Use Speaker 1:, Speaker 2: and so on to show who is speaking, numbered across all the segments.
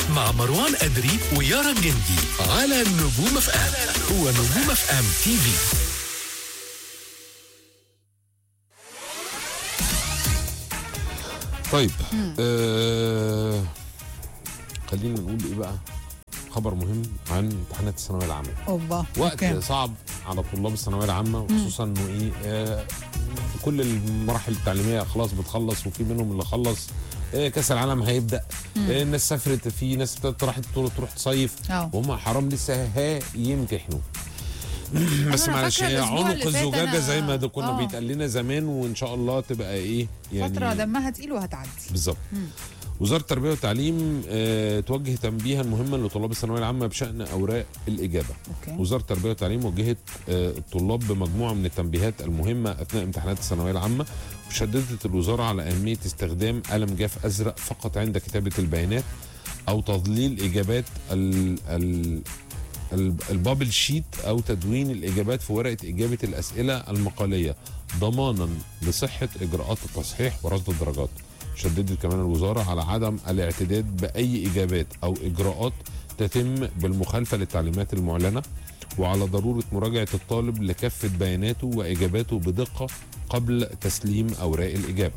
Speaker 1: مع مروان أدري ويارا الجندي على نجوم اف ام هو نجوم اف ام تي في
Speaker 2: طيب آه خلينا نقول ايه بقى خبر مهم عن امتحانات الثانويه العامه
Speaker 3: اوبا
Speaker 2: وقت
Speaker 3: أوكي.
Speaker 2: صعب على طلاب الثانويه العامه وخصوصا انه ايه آه كل المراحل التعليميه خلاص بتخلص وفي منهم اللي خلص آه كاس العالم هيبدا آه الناس سافرت في ناس ابتدت راحت تروح تصيف
Speaker 3: اه.
Speaker 2: وهم حرام لسه ها يمتحنوا بس
Speaker 3: أنا
Speaker 2: معلش
Speaker 3: فاكرة
Speaker 2: هي
Speaker 3: الأسبوع
Speaker 2: عنق
Speaker 3: اللي فات
Speaker 2: الزجاجه
Speaker 3: أنا-
Speaker 2: زي ما ده كنا
Speaker 3: اه.
Speaker 2: بيتقال لنا زمان وان شاء الله تبقى ايه يعني
Speaker 3: فتره دمها تقيل وهتعدي
Speaker 2: بالظبط وزاره التربيه والتعليم آه، توجه تنبيها مهما لطلاب الثانويه العامه بشان اوراق الاجابه
Speaker 3: اوكي
Speaker 2: وزاره التربيه والتعليم وجهت آه، الطلاب بمجموعه من التنبيهات المهمه اثناء امتحانات الثانويه العامه وشددت الوزاره على اهميه استخدام قلم جاف ازرق فقط عند كتابه البيانات او تضليل اجابات ال ال ال- البابل شيت او تدوين الاجابات في ورقه اجابه الاسئله المقاليه ضمانا لصحه اجراءات التصحيح ورصد الدرجات شددت كمان الوزاره على عدم الاعتداد باي اجابات او اجراءات تتم بالمخالفه للتعليمات المعلنه وعلى ضروره مراجعه الطالب لكافه بياناته واجاباته بدقه قبل تسليم اوراق الاجابه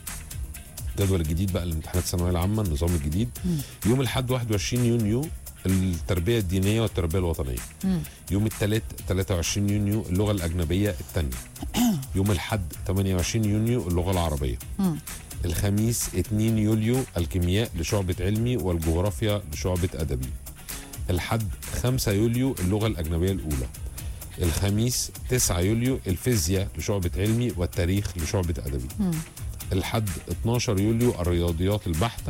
Speaker 2: الجدول الجديد بقى لامتحانات الثانويه العامه النظام الجديد يوم الاحد 21 يونيو التربيه الدينيه والتربيه الوطنيه
Speaker 3: مم.
Speaker 2: يوم الثلاث 23 يونيو اللغه الاجنبيه الثانيه يوم الاحد 28 يونيو اللغه العربيه
Speaker 3: مم.
Speaker 2: الخميس 2 يوليو الكيمياء لشعبة علمي والجغرافيا لشعبة أدبي الحد 5 يوليو اللغة الأجنبية الأولى الخميس 9 يوليو الفيزياء لشعبة علمي والتاريخ لشعبة أدبي
Speaker 3: مم.
Speaker 2: الحد 12 يوليو الرياضيات البحتة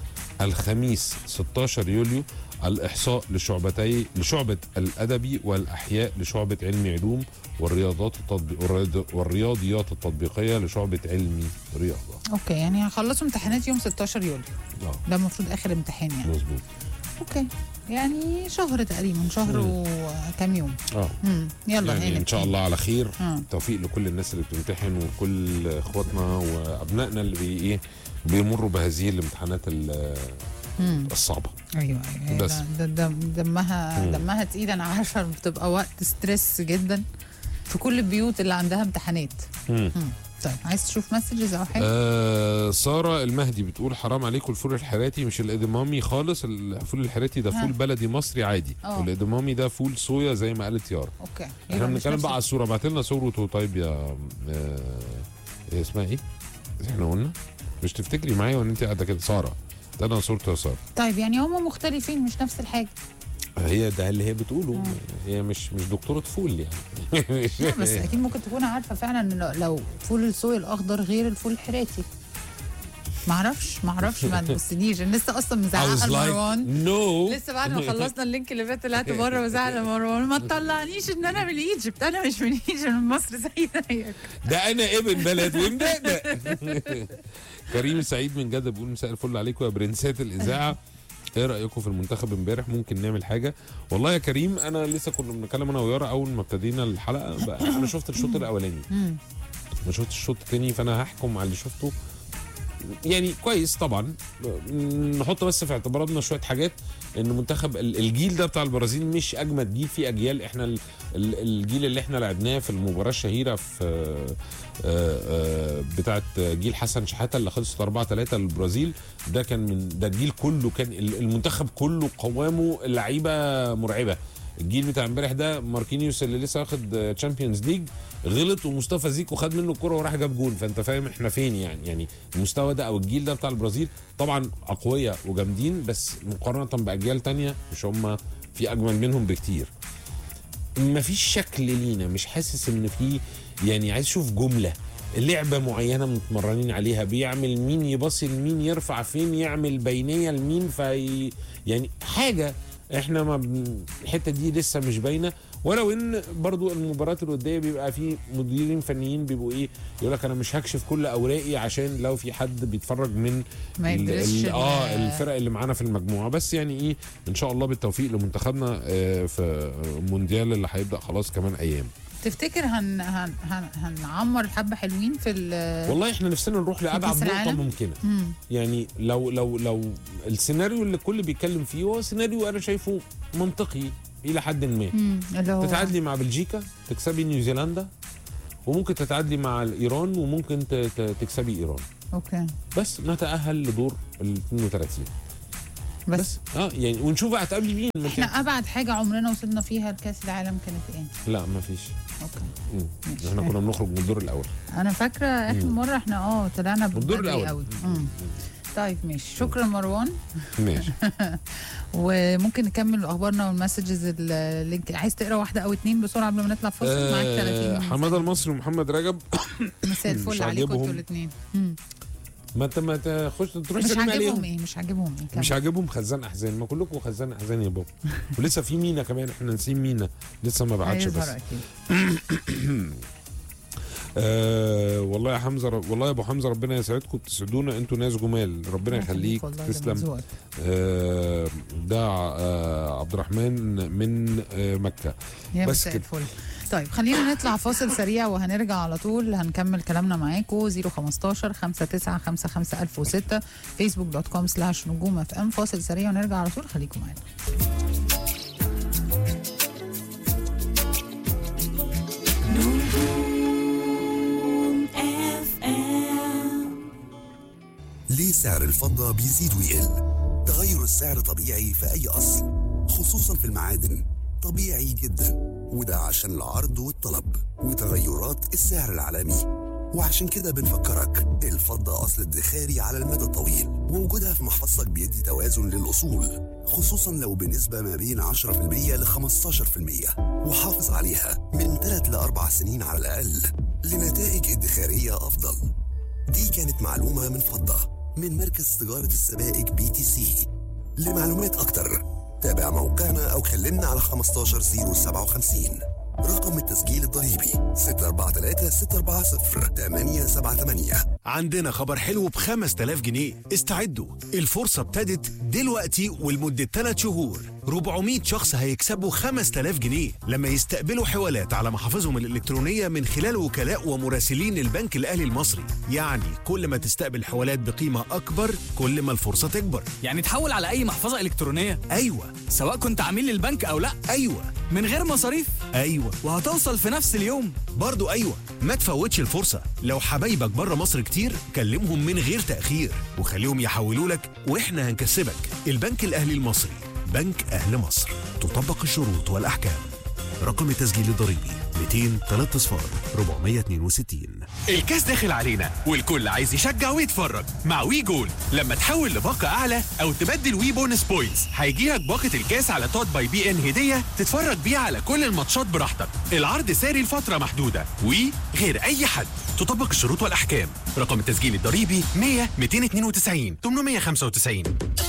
Speaker 2: الخميس 16 يوليو الإحصاء لشعبتي لشعبة الأدبي والأحياء لشعبة علمي علوم والرياضات التطبيق والرياض- والرياضيات التطبيقية لشعبة علمي رياضة
Speaker 3: اوكي يعني هخلصوا امتحانات يوم 16 يوليو
Speaker 2: اه
Speaker 3: ده المفروض اخر امتحان يعني
Speaker 2: مظبوط
Speaker 3: اوكي يعني شهر تقريبا شهر وكام يوم
Speaker 2: اه
Speaker 3: مم. يلا
Speaker 2: يعني
Speaker 3: هانت
Speaker 2: ان شاء الله على خير
Speaker 3: مم.
Speaker 2: توفيق لكل الناس اللي بتمتحن وكل اخواتنا وابنائنا اللي بي ايه بيمروا بهذه الامتحانات ال-
Speaker 3: مم.
Speaker 2: الصعبه
Speaker 3: ايوه ايوه
Speaker 2: بس.
Speaker 3: ده ده دمها
Speaker 2: مم.
Speaker 3: دمها تقيل انا عارفه بتبقى وقت ستريس جدا في كل البيوت اللي عندها امتحانات
Speaker 2: مم.
Speaker 3: مم. طيب عايز تشوف مسجز او حاجه
Speaker 2: آه ساره المهدي بتقول حرام عليكم الفول الحراتي مش الادمامي خالص الفول الحراتي ده
Speaker 3: ها.
Speaker 2: فول بلدي مصري عادي
Speaker 3: اه.
Speaker 2: والادمامي ده فول صويا زي ما قالت يارا
Speaker 3: اوكي
Speaker 2: احنا
Speaker 3: يبقى مش
Speaker 2: بنتكلم
Speaker 3: نفس
Speaker 2: بقى على الصوره بعت لنا صوره طيب يا آه إيه اسمها ايه؟ احنا قلنا مش تفتكري معايا وان انت قاعده كده ساره ده انا صورته يا ساره
Speaker 3: طيب يعني هم مختلفين مش نفس الحاجه
Speaker 2: هي ده اللي هي بتقوله هي مش مش دكتوره فول يعني
Speaker 3: لا بس اكيد ممكن تكون عارفه فعلا ان لو فول الصويا الاخضر غير الفول الحراتي معرفش معرفش ما تبصنيش انا لسه اصلا
Speaker 2: I was
Speaker 3: مزعقه
Speaker 2: like
Speaker 3: لمروان
Speaker 2: no
Speaker 3: لسه بعد ما خلصنا اللينك اللي فات طلعت بره وزعل لمروان ما تطلعنيش ان انا من ايجيبت انا مش من ايجيبت من مصر زي زيك
Speaker 2: ده انا ابن بلد ومدقدق كريم سعيد من جده بيقول مساء الفل عليكم يا برنسات الاذاعه ايه رايكم في المنتخب امبارح ممكن نعمل حاجه والله يا كريم انا لسه كنا بنتكلم انا ويارا اول ما ابتدينا الحلقه بقى انا شفت الشوط الاولاني
Speaker 3: مم.
Speaker 2: ما شفتش الشوط الثاني فانا هحكم على اللي شفته يعني كويس طبعا نحط بس في اعتباراتنا شويه حاجات ان منتخب ال- الجيل ده بتاع البرازيل مش اجمد جيل في اجيال احنا ال- ال- الجيل اللي احنا لعبناه في المباراه الشهيره في آه، آه، بتاعه جيل حسن شحاته اللي خلصت 4 3 للبرازيل ده كان من ده الجيل كله كان ال- المنتخب كله قوامه لعيبه مرعبه الجيل بتاع امبارح ده ماركينيوس اللي لسه واخد تشامبيونز ليج غلط ومصطفى زيكو خد منه الكرة وراح جاب جون فانت فاهم احنا فين يعني يعني المستوى ده او الجيل ده بتاع البرازيل طبعا اقوياء وجامدين بس مقارنه باجيال تانية مش هم في اجمل منهم بكتير مفيش شكل لينا مش حاسس ان في يعني عايز اشوف جمله لعبه معينه متمرنين عليها بيعمل مين يباصي لمين يرفع فين يعمل بينيه لمين في يعني حاجه احنا ما بن- الحته دي لسه مش باينه ولو ان برضو المباريات الوديه بيبقى في مديرين فنيين بيبقوا ايه يقول لك انا مش هكشف كل اوراقي عشان لو في حد بيتفرج من
Speaker 3: ما
Speaker 2: ال-
Speaker 3: يدرسش
Speaker 2: ال-
Speaker 3: ال-
Speaker 2: اه الفرق اللي معانا في المجموعه بس يعني ايه ان شاء الله بالتوفيق لمنتخبنا آه، في مونديال اللي هيبدا خلاص كمان ايام
Speaker 3: تفتكر هن هن هن هنعمر حبه حلوين في ال
Speaker 2: والله احنا نفسنا نروح لابعد
Speaker 3: كأس
Speaker 2: نقطه
Speaker 3: العالم؟
Speaker 2: ممكنه
Speaker 3: مم.
Speaker 2: يعني لو لو لو السيناريو اللي الكل بيتكلم فيه هو سيناريو انا شايفه منطقي الى حد ما
Speaker 3: مم. اللي هو
Speaker 2: تتعادلي مع بلجيكا تكسبي نيوزيلندا وممكن تتعادلي مع ايران وممكن ت- ت- تكسبي ايران
Speaker 3: اوكي
Speaker 2: بس نتاهل لدور ال 32
Speaker 3: بس,
Speaker 2: بس اه يعني ونشوف هتقابلي مين ما انت-
Speaker 3: احنا ابعد حاجه عمرنا وصلنا فيها لكاس العالم كانت ايه
Speaker 2: لا ما فيش
Speaker 3: اوكي
Speaker 2: مم.
Speaker 3: ماشي.
Speaker 2: احنا كنا بنخرج من الدور الاول
Speaker 3: انا فاكره اخر مره احنا اه طلعنا
Speaker 2: الدور
Speaker 3: بدري
Speaker 2: الأول.
Speaker 3: قوي مم. طيب ماشي شكرا مروان
Speaker 2: ماشي
Speaker 3: وممكن نكمل اخبارنا والمسجز اللي عايز تقرا واحده او اتنين بسرعه قبل ما نطلع فاصل معاك 30
Speaker 2: آه، حماده المصري ومحمد رجب
Speaker 3: مساء
Speaker 2: مش
Speaker 3: الفل عليكم
Speaker 2: عاجبهم.
Speaker 3: انتوا الاثنين
Speaker 2: ما انت ما تخش تروح
Speaker 3: مش
Speaker 2: تسلم
Speaker 3: عاجبهم
Speaker 2: عليهم
Speaker 3: ايه مش عاجبهم ايه
Speaker 2: مش
Speaker 3: كمل.
Speaker 2: عاجبهم خزان احزان ما كلكم خزان احزان يا بابا ولسه في مينا كمان احنا ناسيين مينا لسه ما بعتش
Speaker 3: هيظهر
Speaker 2: بس
Speaker 3: اكيد
Speaker 2: آه والله يا حمزه رب والله يا ابو حمزه ربنا يسعدكم تسعدونا انتوا ناس جمال ربنا يخليك
Speaker 3: والله ده من
Speaker 2: تسلم
Speaker 3: ذوقك.
Speaker 2: آه ده آه عبد الرحمن من آه مكه
Speaker 3: يا
Speaker 2: بس
Speaker 3: مساء
Speaker 2: كده.
Speaker 3: الفل طيب خلينا نطلع فاصل سريع وهنرجع على طول هنكمل كلامنا معاكم 015 59 55 1006 فيسبوك دوت كوم سلاش نجوم اف ام فاصل سريع ونرجع على طول خليكم معانا
Speaker 4: ليه سعر الفضة بيزيد ويقل؟ تغير السعر طبيعي في أي أصل خصوصا في المعادن طبيعي جدا وده عشان العرض والطلب وتغيرات السعر العالمي وعشان كده بنفكرك الفضة أصل ادخاري على المدى الطويل ووجودها في محفظتك بيدي توازن للأصول خصوصا لو بنسبة ما بين 10% ل 15% وحافظ عليها من 3 ل 4 سنين على الأقل لنتائج ادخارية أفضل دي كانت معلومة من فضة من مركز تجارة السبائك بي تي سي لمعلومات أكتر تابع موقعنا أو كلمنا على 15057 رقم التسجيل الضريبي 643 640 878
Speaker 5: عندنا خبر حلو ب 5000 جنيه استعدوا الفرصة ابتدت دلوقتي ولمدة 3 شهور 400 شخص هيكسبوا 5000 جنيه لما يستقبلوا حوالات على محافظهم الإلكترونية من خلال وكلاء ومراسلين البنك الأهلي المصري يعني كل ما تستقبل حوالات بقيمة أكبر كل ما الفرصة تكبر
Speaker 6: يعني تحول على اي محفظه الكترونيه
Speaker 5: أيوة
Speaker 6: سواء كنت عميل للبنك او لا
Speaker 5: أيوة
Speaker 6: من غير مصاريف
Speaker 5: أيوة
Speaker 6: وهتوصل في نفس اليوم
Speaker 5: برضو أيوة ما تفوتش الفرصة لو حبايبك بره مصر كتير كلمهم من غير تأخير وخليهم يحولوا لك وإحنا هنكسبك البنك الأهلي المصري بنك أهل مصر تطبق الشروط والأحكام رقم التسجيل الضريبي 200 3 صفار 462
Speaker 7: الكاس داخل علينا والكل عايز يشجع ويتفرج مع وي جول لما تحول لباقة أعلى أو تبدل وي بونس بوينتس هيجيلك باقة الكاس على توت باي بي إن هدية تتفرج بيها على كل الماتشات براحتك العرض ساري لفترة محدودة وي غير أي حد تطبق الشروط والأحكام رقم التسجيل الضريبي 100 292 895